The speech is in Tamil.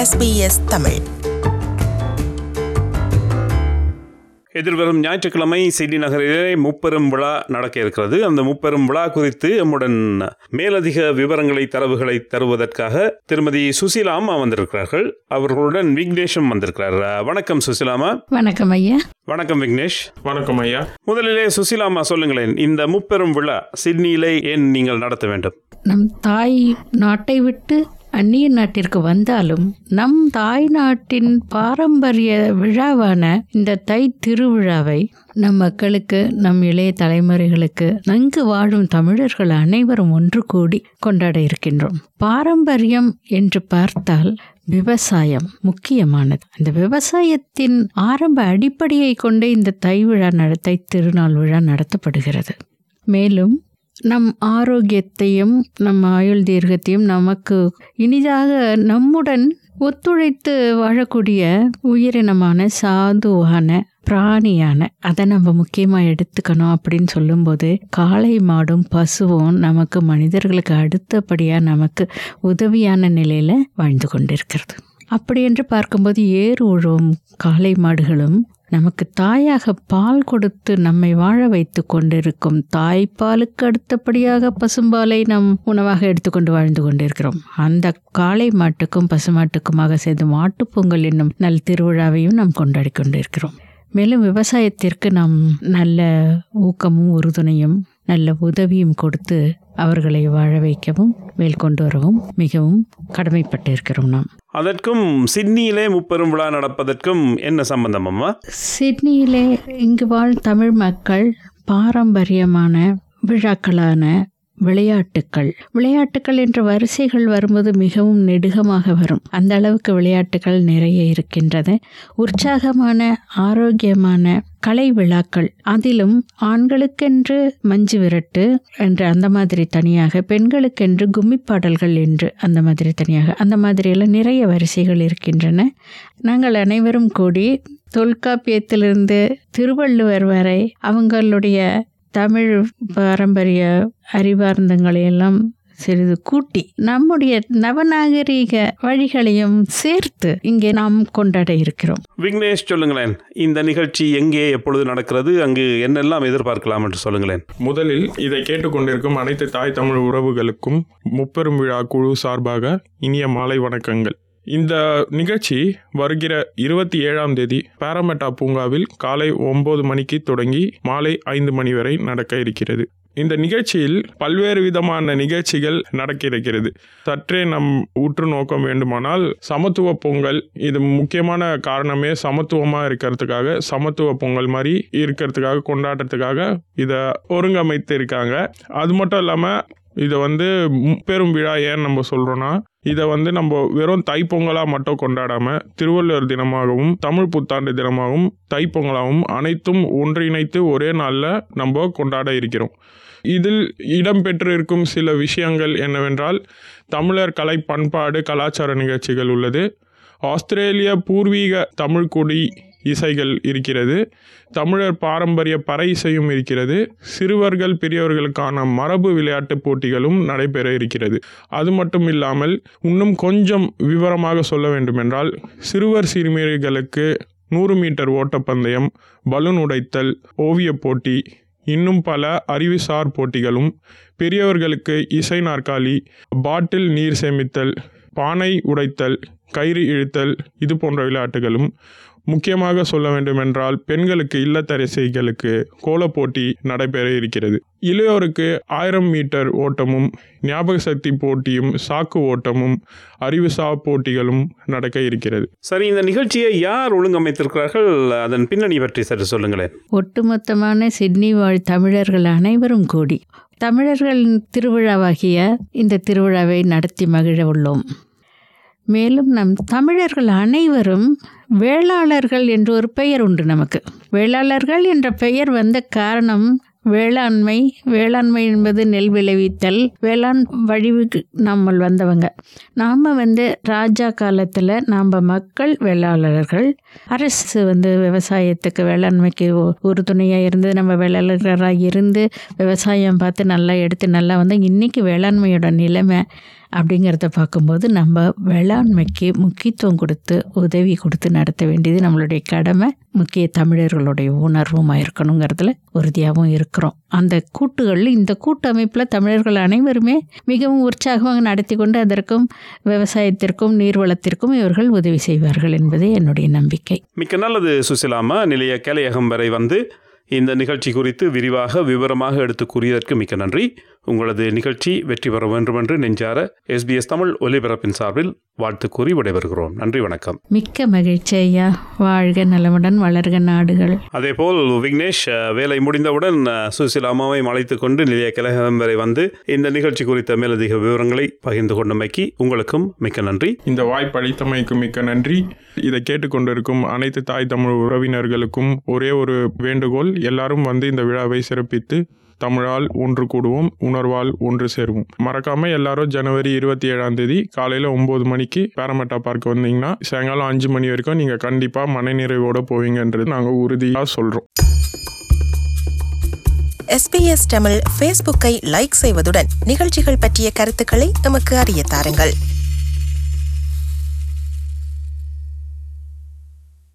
SBS தமிழ் எதிர்வரும் ஞாயிற்றுக்கிழமை சிட்னி நகரிலே முப்பெரும் விழா நடக்க இருக்கிறது அந்த முப்பெரும் விழா குறித்து நம்முடன் மேலதிக விவரங்களை தரவுகளை தருவதற்காக திருமதி சுசிலாமா வந்திருக்கிறார்கள் அவர்களுடன் விக்னேஷும் வந்திருக்கிறார் வணக்கம் சுசிலாமா வணக்கம் ஐயா வணக்கம் விக்னேஷ் வணக்கம் ஐயா முதலிலே சுசிலாமா சொல்லுங்களேன் இந்த முப்பெரும் விழா சிட்னியிலே ஏன் நீங்கள் நடத்த வேண்டும் நம் தாய் நாட்டை விட்டு அந்நிய நாட்டிற்கு வந்தாலும் நம் தாய் நாட்டின் பாரம்பரிய விழாவான இந்த தை திருவிழாவை நம் மக்களுக்கு நம் இளைய தலைமுறைகளுக்கு நன்கு வாழும் தமிழர்கள் அனைவரும் ஒன்று கூடி கொண்டாட இருக்கின்றோம் பாரம்பரியம் என்று பார்த்தால் விவசாயம் முக்கியமானது அந்த விவசாயத்தின் ஆரம்ப அடிப்படையை கொண்டே இந்த தை விழா நட தை திருநாள் விழா நடத்தப்படுகிறது மேலும் நம் ஆரோக்கியத்தையும் நம் ஆயுள் தீர்க்கத்தையும் நமக்கு இனிதாக நம்முடன் ஒத்துழைத்து வாழக்கூடிய உயிரினமான சாதுவான பிராணியான அதை நம்ம முக்கியமாக எடுத்துக்கணும் அப்படின்னு சொல்லும்போது காளை மாடும் பசுவும் நமக்கு மனிதர்களுக்கு அடுத்தபடியாக நமக்கு உதவியான நிலையில் வாழ்ந்து கொண்டிருக்கிறது அப்படி என்று பார்க்கும்போது ஏர் உழுவும் காளை மாடுகளும் நமக்கு தாயாக பால் கொடுத்து நம்மை வாழ வைத்து கொண்டிருக்கும் தாய்ப்பாலுக்கு அடுத்தபடியாக பசும்பாலை நம் உணவாக எடுத்துக்கொண்டு வாழ்ந்து கொண்டிருக்கிறோம் அந்த காளை மாட்டுக்கும் பசுமாட்டுக்குமாக சேர்ந்து மாட்டுப்பொங்கல் என்னும் நல் திருவிழாவையும் நாம் கொண்டாடி கொண்டிருக்கிறோம் மேலும் விவசாயத்திற்கு நாம் நல்ல ஊக்கமும் உறுதுணையும் நல்ல உதவியும் கொடுத்து அவர்களை வாழ வைக்கவும் மேற்கொண்டு வரவும் மிகவும் கடமைப்பட்டு இருக்கிறோம் நாம் அதற்கும் சிட்னியிலே முப்பெரும் விழா நடப்பதற்கும் என்ன சம்பந்தம் அம்மா சிட்னியிலே இங்கு வாழ் தமிழ் மக்கள் பாரம்பரியமான விழாக்களான விளையாட்டுக்கள் விளையாட்டுக்கள் என்ற வரிசைகள் வரும்போது மிகவும் நெடுகமாக வரும் அந்த அளவுக்கு விளையாட்டுகள் நிறைய இருக்கின்றது உற்சாகமான ஆரோக்கியமான கலை விழாக்கள் அதிலும் ஆண்களுக்கென்று மஞ்சு விரட்டு என்று அந்த மாதிரி தனியாக பெண்களுக்கென்று கும்மி பாடல்கள் என்று அந்த மாதிரி தனியாக அந்த மாதிரியெல்லாம் நிறைய வரிசைகள் இருக்கின்றன நாங்கள் அனைவரும் கூடி தொல்காப்பியத்திலிருந்து திருவள்ளுவர் வரை அவங்களுடைய தமிழ் பாரம்பரிய அறிவார்ந்தங்களை எல்லாம் சிறிது கூட்டி நம்முடைய நவநாகரீக வழிகளையும் சேர்த்து இங்கே நாம் கொண்டாட இருக்கிறோம் விக்னேஷ் சொல்லுங்களேன் இந்த நிகழ்ச்சி எங்கே எப்பொழுது நடக்கிறது அங்கு என்னெல்லாம் எதிர்பார்க்கலாம் என்று சொல்லுங்களேன் முதலில் இதை கேட்டுக்கொண்டிருக்கும் அனைத்து தாய் தமிழ் உறவுகளுக்கும் முப்பெரும் விழா குழு சார்பாக இனிய மாலை வணக்கங்கள் இந்த நிகழ்ச்சி வருகிற இருபத்தி ஏழாம் தேதி பாராமெட்டா பூங்காவில் காலை ஒன்பது மணிக்கு தொடங்கி மாலை ஐந்து மணி வரை நடக்க இருக்கிறது இந்த நிகழ்ச்சியில் பல்வேறு விதமான நிகழ்ச்சிகள் நடக்க இருக்கிறது சற்றே நம் உற்று நோக்கம் வேண்டுமானால் சமத்துவ பொங்கல் இது முக்கியமான காரணமே சமத்துவமாக இருக்கிறதுக்காக சமத்துவ பொங்கல் மாதிரி இருக்கிறதுக்காக கொண்டாடுறதுக்காக இதை ஒருங்கமைத்து இருக்காங்க அது மட்டும் இல்லாமல் இதை வந்து பெரும் விழா ஏன் நம்ம சொல்கிறோன்னா இதை வந்து நம்ம வெறும் தைப்பொங்கலாக மட்டும் கொண்டாடாமல் திருவள்ளுவர் தினமாகவும் தமிழ் புத்தாண்டு தினமாகவும் தைப்பொங்கலாகவும் அனைத்தும் ஒன்றிணைத்து ஒரே நாளில் நம்ம கொண்டாட இருக்கிறோம் இதில் இடம்பெற்றிருக்கும் சில விஷயங்கள் என்னவென்றால் தமிழர் கலை பண்பாடு கலாச்சார நிகழ்ச்சிகள் உள்ளது ஆஸ்திரேலிய பூர்வீக தமிழ்குடி இசைகள் இருக்கிறது தமிழர் பாரம்பரிய பறை இசையும் இருக்கிறது சிறுவர்கள் பெரியவர்களுக்கான மரபு விளையாட்டு போட்டிகளும் நடைபெற இருக்கிறது அது மட்டும் இல்லாமல் இன்னும் கொஞ்சம் விவரமாக சொல்ல வேண்டுமென்றால் சிறுவர் சிறுமியர்களுக்கு நூறு மீட்டர் ஓட்டப்பந்தயம் பலூன் உடைத்தல் ஓவியப் போட்டி இன்னும் பல அறிவுசார் போட்டிகளும் பெரியவர்களுக்கு இசை நாற்காலி பாட்டில் நீர் சேமித்தல் பானை உடைத்தல் கயிறு இழுத்தல் இது போன்ற விளையாட்டுகளும் முக்கியமாக சொல்ல வேண்டுமென்றால் பெண்களுக்கு இல்லத்தரசிகளுக்கு கோலப் போட்டி நடைபெற இருக்கிறது இளையோருக்கு ஆயிரம் மீட்டர் ஓட்டமும் ஞாபக சக்தி போட்டியும் சாக்கு ஓட்டமும் அறிவுசா போட்டிகளும் நடக்க இருக்கிறது சரி இந்த நிகழ்ச்சியை யார் ஒழுங்கமைத்திருக்கிறார்கள் அதன் பின்னணி பற்றி சற்று சொல்லுங்களேன் ஒட்டுமொத்தமான சிட்னி வாழ் தமிழர்கள் அனைவரும் கூடி தமிழர்களின் திருவிழாவாகிய இந்த திருவிழாவை நடத்தி மகிழ உள்ளோம் மேலும் நம் தமிழர்கள் அனைவரும் வேளாளர்கள் என்று ஒரு பெயர் உண்டு நமக்கு வேளாளர்கள் என்ற பெயர் வந்த காரணம் வேளாண்மை வேளாண்மை என்பது நெல் விளைவித்தல் வேளாண் வழிவுக்கு நம்ம வந்தவங்க நாம் வந்து ராஜா காலத்தில் நாம் மக்கள் வேளாளர்கள் அரசு வந்து விவசாயத்துக்கு வேளாண்மைக்கு ஒ- உறுதுணையாக இருந்து நம்ம வேளாளர்களாக இருந்து விவசாயம் பார்த்து நல்லா எடுத்து நல்லா வந்து இன்றைக்கி வேளாண்மையோட நிலைமை அப்படிங்கிறத பார்க்கும்போது நம்ம வேளாண்மைக்கு முக்கியத்துவம் கொடுத்து உதவி கொடுத்து நடத்த வேண்டியது நம்மளுடைய கடமை முக்கிய தமிழர்களுடைய உணர்வுமாக இருக்கணுங்கிறதுல உறுதியாகவும் இருக்கிறோம் அந்த கூட்டுகளில் இந்த கூட்டமைப்பில் தமிழர்கள் அனைவருமே மிகவும் உற்சாகமாக நடத்தி கொண்டு அதற்கும் விவசாயத்திற்கும் நீர்வளத்திற்கும் இவர்கள் உதவி செய்வார்கள் என்பதே என்னுடைய நம்பிக்கை மிக்க நல்லது சுசிலாமா நிலைய கேளையகம் வரை வந்து இந்த நிகழ்ச்சி குறித்து விரிவாக விவரமாக எடுத்து கூறியதற்கு மிக்க நன்றி உங்களது நிகழ்ச்சி வெற்றி பெற வேண்டும் என்று நெஞ்சார எஸ்பிஎஸ் தமிழ் ஒலிபரப்பின் சார்பில் வாழ்த்து கூறி விடைபெறுகிறோம் நன்றி வணக்கம் மிக்க மகிழ்ச்சி ஐயா வாழ்க நலமுடன் வளர்க நாடுகள் அதேபோல் விக்னேஷ் அஹ், வேலை முடிந்தவுடன் அஹ், சுசிலாமாவை அழைத்து கொண்டு நிலைய கழகம் வரை வந்து இந்த நிகழ்ச்சி குறித்த மேலதிக விவரங்களை பகிர்ந்து கொண்டமைக்கு உங்களுக்கும் மிக்க நன்றி இந்த வாய்ப்பளித்தமைக்கு மிக்க நன்றி இதை கேட்டுக்கொண்டிருக்கும் அனைத்து தாய் தமிழ் உறவினர்களுக்கும் ஒரே ஒரு வேண்டுகோள் எல்லாரும் வந்து இந்த விழாவை சிறப்பித்து தமிழால் ஒன்று கூடுவோம் உணர்வால் ஒன்று சேருவோம் மறக்காம எல்லாரும் ஜனவரி இருபத்தி ஏழாம் தேதி காலையில ஒன்பது மணிக்கு பேரமெட்டா பார்க் வந்தீங்கன்னா சாயங்காலம் அஞ்சு மணி வரைக்கும் நீங்க கண்டிப்பா மனநிறைவோட போவீங்கன்றது நாங்க உறுதியா சொல்றோம் எஸ்பிஎஸ் தமிழ் ஃபேஸ்புக்கை லைக் செய்வதுடன் நிகழ்ச்சிகள் பற்றிய கருத்துக்களை எமக்கு அறிய தாருங்கள்